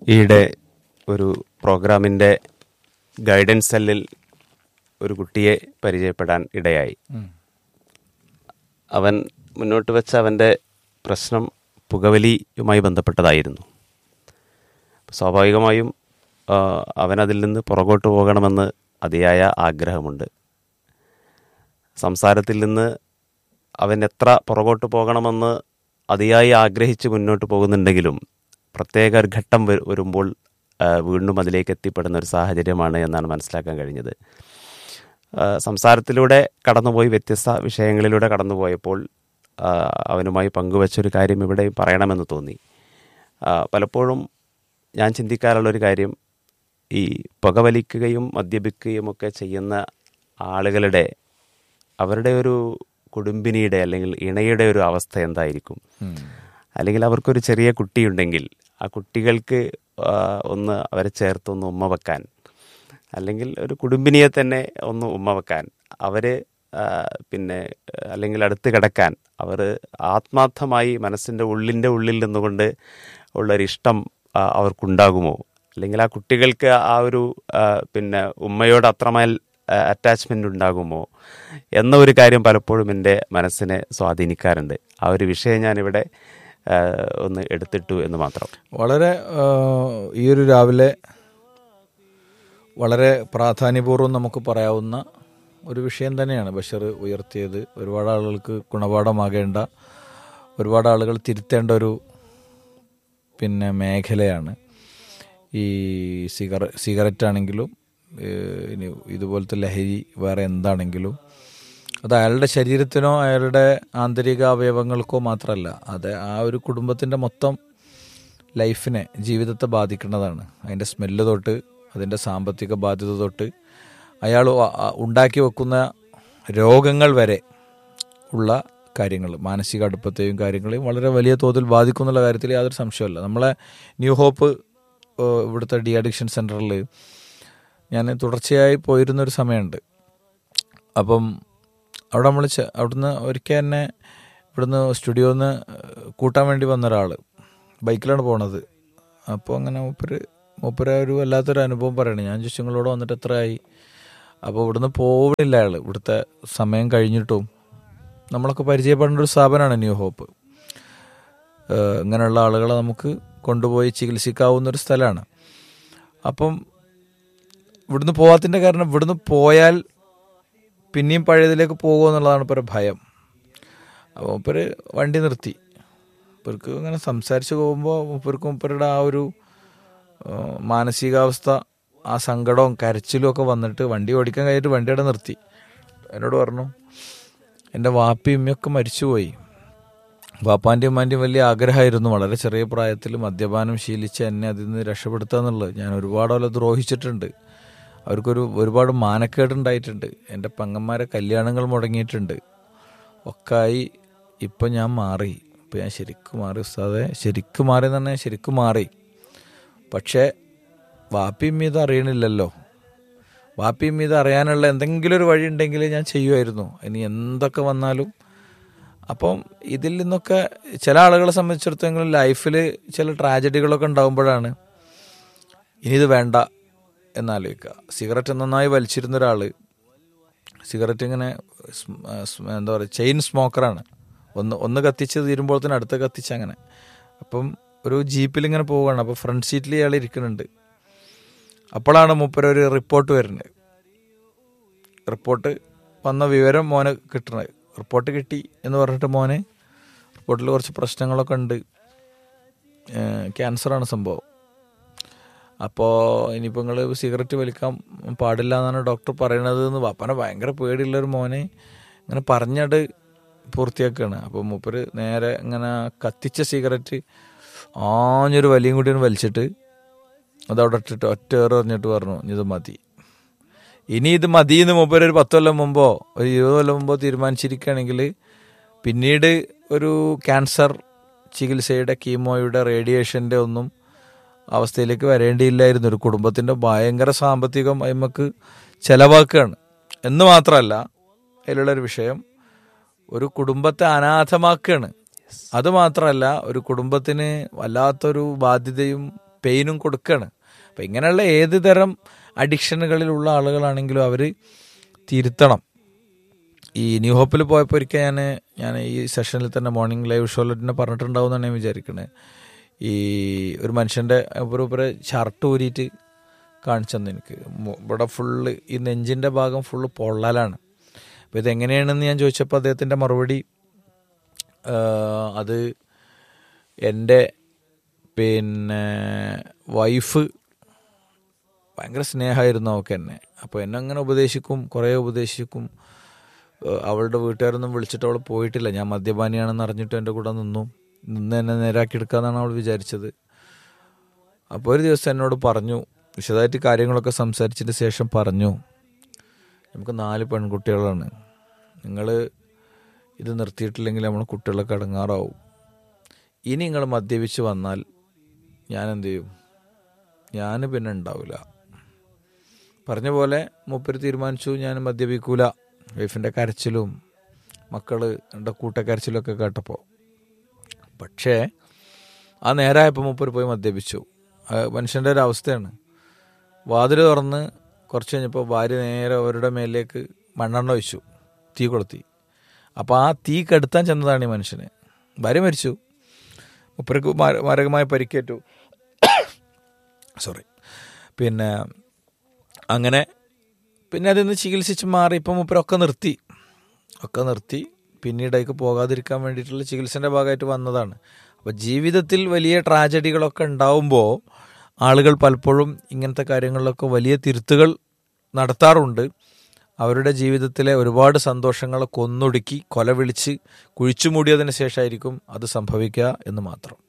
ഈയിടെ ഒരു പ്രോഗ്രാമിൻ്റെ ഗൈഡൻസ് സെല്ലിൽ ഒരു കുട്ടിയെ പരിചയപ്പെടാൻ ഇടയായി അവൻ മുന്നോട്ട് വെച്ച അവൻ്റെ പ്രശ്നം പുകവലിയുമായി ബന്ധപ്പെട്ടതായിരുന്നു സ്വാഭാവികമായും ആ, അവനതിൽ നിന്ന് പുറകോട്ട് പോകണമെന്ന് അതിയായ ആഗ്രഹമുണ്ട് സംസാരത്തിൽ നിന്ന് അവൻ എത്ര പുറകോട്ട് പോകണമെന്ന് അതിയായി ആഗ്രഹിച്ച് മുന്നോട്ട് പോകുന്നുണ്ടെങ്കിലും പ്രത്യേക ഒരു ഘട്ടം വ- വരുമ്പോൾ ആ, വീണ്ടും അതിലേക്ക് എത്തിപ്പെടുന്ന ഒരു സാഹചര്യമാണ് എന്നാണ് മനസ്സിലാക്കാൻ കഴിഞ്ഞത് ആ, സംസാരത്തിലൂടെ കടന്നുപോയി വ്യത്യസ്ത വിഷയങ്ങളിലൂടെ കടന്നുപോയപ്പോൾ ആ, അവനുമായി പങ്കുവച്ചൊരു കാര്യം ഇവിടെ പറയണമെന്ന് തോന്നി ആ, പലപ്പോഴും ഞാൻ ചിന്തിക്കാറുള്ളൊരു കാര്യം ഈ പുകവലിക്കുകയും മദ്യപിക്കുകയും ഒക്കെ ചെയ്യുന്ന ആളുകളുടെ അവരുടെ ഒരു കുടുംബിനിയുടെ അല്ലെങ്കിൽ ഇണയുടെ ഒരു അവസ്ഥ എന്തായിരിക്കും അല്ലെങ്കിൽ അവർക്കൊരു ചെറിയ കുട്ടിയുണ്ടെങ്കിൽ ആ കുട്ടികൾക്ക് ആ, ഒന്ന് അവരെ ചേർത്തൊന്ന് ഉമ്മ വെക്കാൻ അല്ലെങ്കിൽ ഒരു കുടുംബിനിയെ തന്നെ ഒന്ന് ഉമ്മ വെക്കാൻ അവർ പിന്നെ ആ, അല്ലെങ്കിൽ അടുത്ത് കിടക്കാൻ അവർ ആത്മാർത്ഥമായി മനസ്സിൻ്റെ ഉള്ളിൻ്റെ ഉള്ളിൽ നിന്നുകൊണ്ട് ഉള്ളൊരിഷ്ടം ആ, അവർക്കുണ്ടാകുമോ അല്ലെങ്കിൽ ആ കുട്ടികൾക്ക് ആ ഒരു ആ, പിന്നെ ഉമ്മയോട് അത്രമേൽ അറ്റാച്ച്മെൻ്റ് ഉണ്ടാകുമോ എന്ന ഒരു കാര്യം പലപ്പോഴും എൻ്റെ മനസ്സിനെ സ്വാധീനിക്കാറുണ്ട് ആ ഒരു വിഷയം ഞാനിവിടെ ആ, ഒന്ന് എടുത്തിട്ടു എന്ന് മാത്രം വളരെ ആ, ഈ ഒരു രാവിലെ വളരെ പ്രാധാന്യപൂർവ്വം നമുക്ക് പറയാവുന്ന ഒരു വിഷയം തന്നെയാണ് ബഷർ ഉയർത്തിയത് ഒരുപാട് ആളുകൾക്ക് ഗുണപാഠമാകേണ്ട ഒരുപാട് ആളുകൾ തിരുത്തേണ്ട ഒരു പിന്നെ മേഖലയാണ് ഈ സിഗര സിഗരറ്റ് ആണെങ്കിലും ഏഹ്, ഇനി ഇതുപോലത്തെ ലഹരി വേറെ എന്താണെങ്കിലും അത് അയാളുടെ ശരീരത്തിനോ അയാളുടെ ആന്തരിക അവയവങ്ങൾക്കോ മാത്രമല്ല അത് ആ ഒരു കുടുംബത്തിൻ്റെ മൊത്തം ലൈഫിനെ ജീവിതത്തെ ബാധിക്കുന്നതാണ് അതിൻ്റെ സ്മെല്ല് തൊട്ട് അതിൻ്റെ സാമ്പത്തിക ബാധ്യത തൊട്ട് അയാൾ വ- ആ ഉണ്ടാക്കി വെക്കുന്ന രോഗങ്ങൾ വരെ ഉള്ള കാര്യങ്ങൾ മാനസിക അടുപ്പത്തെയും കാര്യങ്ങളെയും വളരെ വലിയ തോതിൽ ബാധിക്കുന്നുള്ള കാര്യത്തിൽ യാതൊരു സംശയമില്ല നമ്മളെ ന്യൂ ഹോപ്പ് ഏഹ്, ഇവിടുത്തെ ഡി അഡിക്ഷൻ സെൻറ്ററിൽ ഞാൻ തുടർച്ചയായി പോയിരുന്നൊരു സമയമുണ്ട് അപ്പം അവിടെ നമ്മൾ അവിടുന്ന് ഒരിക്കൽ തന്നെ ഇവിടുന്ന് സ്റ്റുഡിയോയിൽ നിന്ന് കൂട്ടാൻ വേണ്ടി വന്ന ഒരാൾ ബൈക്കിലാണ് പോണത് അപ്പോൾ അങ്ങനെ മൂപ്പര് മൂപ്പര് ഒരു വല്ലാത്തൊരു അനുഭവം പറയണേ ഞാൻ ചോദിച്ചു നിങ്ങളോട് വന്നിട്ട് എത്രയായി അപ്പോൾ ഇവിടുന്ന് പോവില്ല അയാൾ ഇവിടുത്തെ സമയം കഴിഞ്ഞിട്ടും നമ്മളൊക്കെ പരിചയപ്പെടേണ്ട ഒരു സ്ഥാപനമാണ് ന്യൂ ഹോപ്പ് ഏഹ് ഇങ്ങനെയുള്ള ആളുകളെ നമുക്ക് കൊണ്ടുപോയി ചികിത്സിക്കാവുന്ന ഒരു സ്ഥലമാണ് അപ്പം ഇവിടുന്ന് പോവാത്തിൻ്റെ കാരണം ഇവിടുന്ന് പോയാൽ പിന്നെയും പഴയതിലേക്ക് പോകുമോ എന്നുള്ളതാണ് ഇപ്പോൾ ഒരു ഭയം അപ്പോൾ മൂപ്പര് വണ്ടി നിർത്തി മൂപ്പർക്ക് ഇങ്ങനെ സംസാരിച്ച് പോകുമ്പോൾ മൂപ്പർക്ക് മൂപ്പരുടെ ആ ഒരു ആ, മാനസികാവസ്ഥ ആ സങ്കടവും കരച്ചിലും ഒക്കെ വന്നിട്ട് വണ്ടി ഓടിക്കാൻ കഴിഞ്ഞിട്ട് വണ്ടി അവിടെ നിർത്തി എന്നോട് പറഞ്ഞു എൻ്റെ വാപ്പിയും ഉമ്മയൊക്കെ മരിച്ചുപോയി വാപ്പാൻ്റെയും ഉമ്മാൻ്റെയും വലിയ ആഗ്രഹമായിരുന്നു വളരെ ചെറിയ പ്രായത്തിൽ മദ്യപാനം ശീലിച്ച് എന്നെ അതിൽ നിന്ന് രക്ഷപ്പെടുത്തുക എന്നുള്ളത് ഞാൻ ഒരുപാട് പോലെ ദ്രോഹിച്ചിട്ടുണ്ട് അവർക്കൊരു ഒരുപാട് മാനക്കേടുണ്ടായിട്ടുണ്ട് എൻ്റെ പെങ്ങന്മാരെ കല്യാണങ്ങൾ മുടങ്ങിയിട്ടുണ്ട് ഒക്കായി ഇപ്പം ഞാൻ മാറി ഇപ്പം ഞാൻ ശരിക്കും മാറി ഉസ്താദെ ശരിക്കും മാറി എന്ന് പറഞ്ഞാൽ ശരിക്കും മാറി പക്ഷേ വാപ്പിയും ഇത് അറിയണില്ലല്ലോ വാപ്പിയും ഇത് അറിയാനുള്ള എന്തെങ്കിലും ഒരു വഴി ഉണ്ടെങ്കിൽ ഞാൻ ചെയ്യുമായിരുന്നു ഇനി എന്തൊക്കെ വന്നാലും അപ്പം ഇതിൽ നിന്നൊക്കെ ചില ആളുകളെ സംബന്ധിച്ചിടത്തോളം ലൈഫിൽ ചില ട്രാജഡികളൊക്കെ ഉണ്ടാകുമ്പോഴാണ് ഇനി ഇത് വേണ്ട എന്നാലോചിക്കുക സിഗരറ്റ് നന്നായി വലിച്ചിരുന്ന ഒരാൾ സിഗരറ്റ് ഇങ്ങനെ സ്മ- ആ, സ്മ- എന്താ പറയുക ചെയിൻ സ്മോക്കറാണ് ഒന്ന് ഒന്ന് കത്തിച്ച് തീരുമ്പോൾ തന്നെ അടുത്ത കത്തിച്ച് അങ്ങനെ അപ്പം ഒരു ജീപ്പിൽ ഇങ്ങനെ പോവുകയാണ് അപ്പോൾ ഫ്രണ്ട് സീറ്റിൽ ഇയാൾ ഇരിക്കുന്നുണ്ട് അപ്പോഴാണ് മൂപ്പര് ഒരു റിപ്പോർട്ട് വരുന്നത് റിപ്പോർട്ട് വന്ന വിവരം മോനെ കിട്ടണത് റിപ്പോർട്ട് കിട്ടി എന്ന് പറഞ്ഞിട്ട് മോന് റിപ്പോർട്ടിൽ കുറച്ച് പ്രശ്നങ്ങളൊക്കെ ഉണ്ട് ക്യാൻസറാണ് സംഭവം അപ്പോൾ ഇനിയിപ്പോൾ നിങ്ങൾ സിഗരറ്റ് വലിക്കാൻ പാടില്ല എന്നാണ് ഡോക്ടർ പറയണത് എന്ന് വാപ്പനെ ഭയങ്കര പേടിയുള്ളൊരു മോനെ ഇങ്ങനെ പറഞ്ഞിട്ട് പൂർത്തിയാക്കുകയാണ് അപ്പോൾ മൂപ്പര് നേരെ ഇങ്ങനെ കത്തിച്ച സിഗരറ്റ് ആഞ്ഞൊരു വലിയും കൂടി ഒന്ന് വലിച്ചിട്ട് അതവിടെ ഇട്ടിട്ട് ഒറ്റ ഏറ് പറഞ്ഞിട്ട് പറഞ്ഞു "ഇനി ഇത് മതി ഇനി ഇത് മതി എന്ന് മൂപ്പര് ഒരു പത്ത് കൊല്ലം മുമ്പോ ഒരു ഇരുപത് കൊല്ലം മുമ്പോ തീരുമാനിച്ചിരിക്കുകയാണെങ്കിൽ പിന്നീട് ഒരു ക്യാൻസർ ചികിത്സയുടെ കീമോയുടെ റേഡിയേഷൻ്റെ ഒന്നും അവസ്ഥയിലേക്ക് വരേണ്ടിയില്ലായിരുന്നു ഒരു കുടുംബത്തിൻ്റെ ഭയങ്കര സാമ്പത്തികം അയിമക്ക് ചെലവാക്കുകയാണ് എന്ന് മാത്രമല്ല അതിലുള്ളൊരു വിഷയം ഒരു കുടുംബത്തെ അനാഥമാക്കുകയാണ് അത് മാത്രമല്ല ഒരു കുടുംബത്തിന് വല്ലാത്തൊരു ബാധ്യതയും പെയിനും കൊടുക്കുകയാണ് അപ്പം ഇങ്ങനെയുള്ള ഏത് തരം അഡിക്ഷനുകളിലുള്ള ആളുകളാണെങ്കിലും അവർ തിരുത്തണം ഈ ന്യൂ ഹോപ്പിൽ പോയപ്പോൾ ഒരിക്കൽ ഞാൻ ഞാൻ ഈ സെഷനിൽ തന്നെ മോർണിംഗ് ലൈവ് ഷോയിൽ തന്നെ പറഞ്ഞിട്ടുണ്ടാവും എന്നാണ് ഞാൻ വിചാരിക്കുന്നത് ഈ ഒരു മനുഷ്യൻ്റെ ഒരു ഒരു ഷർട്ട് ഊരിയിട്ട് കാണിച്ചെന്ന് എനിക്ക് മു- ഇവിടെ ഫുള്ള് ഈ നെഞ്ചിൻ്റെ ഭാഗം ഫുള്ള് പൊള്ളലാണ് അപ്പോൾ ഇതെങ്ങനെയാണെന്ന് ഞാൻ ചോദിച്ചപ്പോൾ അദ്ദേഹത്തിൻ്റെ മറുപടി ആ, അത് എൻ്റെ പിന്നെ വൈഫ് ഭയങ്കര സ്നേഹമായിരുന്നു അവൾക്ക് എന്നെ അപ്പോൾ എന്നെ അങ്ങനെ ഉപദേശിക്കും കുറേ ഉപദേശിക്കും ഏഹ് അവളുടെ വീട്ടുകാരൊന്നും വിളിച്ചിട്ട് അവൾ പോയിട്ടില്ല ഞാൻ മദ്യപാനിയാണെന്ന് അറിഞ്ഞിട്ട് എൻ്റെ കൂടെ നിന്നു നിന്ന് എന്നെ നേരാക്കി എടുക്കാമെന്നാണ് അവൾ വിചാരിച്ചത് അപ്പോൾ ഒരു ദിവസം എന്നോട് പറഞ്ഞു വിശദമായിട്ട് കാര്യങ്ങളൊക്കെ സംസാരിച്ചതിന് ശേഷം പറഞ്ഞു നമുക്ക് നാല് പെൺകുട്ടികളാണ് നിങ്ങൾ ഇത് നിർത്തിയിട്ടില്ലെങ്കിൽ നമ്മൾ കുട്ടികളൊക്കെ അടങ്ങാറാവും ഇനി നിങ്ങൾ മദ്യപിച്ച് വന്നാൽ ഞാൻ എന്ത് ചെയ്യും ഞാൻ പിന്നെ ഉണ്ടാവില്ല പറഞ്ഞ പോലെ മൂപ്പര് തീരുമാനിച്ചു ഞാൻ മദ്യപിക്കൂല വൈഫിൻ്റെ കരച്ചിലും മക്കള് എൻ്റെ കൂട്ടക്കരച്ചിലും ഒക്കെ കേട്ടപ്പോൾ പക്ഷേ ആ നേരമായപ്പോൾ മൂപ്പര് പോയി മദ്യപിച്ചു ആ മനുഷ്യൻ്റെ ഒരു അവസ്ഥയാണ് വാതിൽ തുറന്ന് കുറച്ച് കഴിഞ്ഞപ്പോൾ ഭാര്യ നേരെ അവരുടെ മേലേക്ക് മണ്ണെണ്ണ ഒഴിച്ചു തീ കൊളുത്തി അപ്പോൾ ആ തീ കെടുത്താൻ ചെന്നതാണ് ഈ മനുഷ്യന് ഭാര്യ മരിച്ചു മുപ്പർക്ക് മാര- മാരകമായ പരിക്കേറ്റു സോറി പിന്നെ അങ്ങനെ പിന്നെ അതിൽ നിന്ന് ചികിത്സിച്ച് മാറി ഇപ്പം മുപ്പരൊക്കെ നിർത്തി ഒക്കെ നിർത്തി പിന്നീട് അതിലേക്ക് പോകാതിരിക്കാൻ വേണ്ടിയിട്ടുള്ള ചികിത്സൻ്റെ ഭാഗമായിട്ട് വന്നതാണ് അപ്പോൾ ജീവിതത്തിൽ വലിയ ട്രാജഡികളൊക്കെ ഉണ്ടാവുമ്പോൾ ആളുകൾ പലപ്പോഴും ഇങ്ങനത്തെ കാര്യങ്ങളിലൊക്കെ വലിയ തിരുത്തുകൾ നടത്താറുണ്ട് അവരുടെ ജീവിതത്തിലെ ഒരുപാട് സന്തോഷങ്ങളെ കൊന്നൊടുക്കി കൊല വിളിച്ച് കുഴിച്ചു മൂടിയതിന് ശേഷമായിരിക്കും അത് സംഭവിക്കുക എന്ന് മാത്രം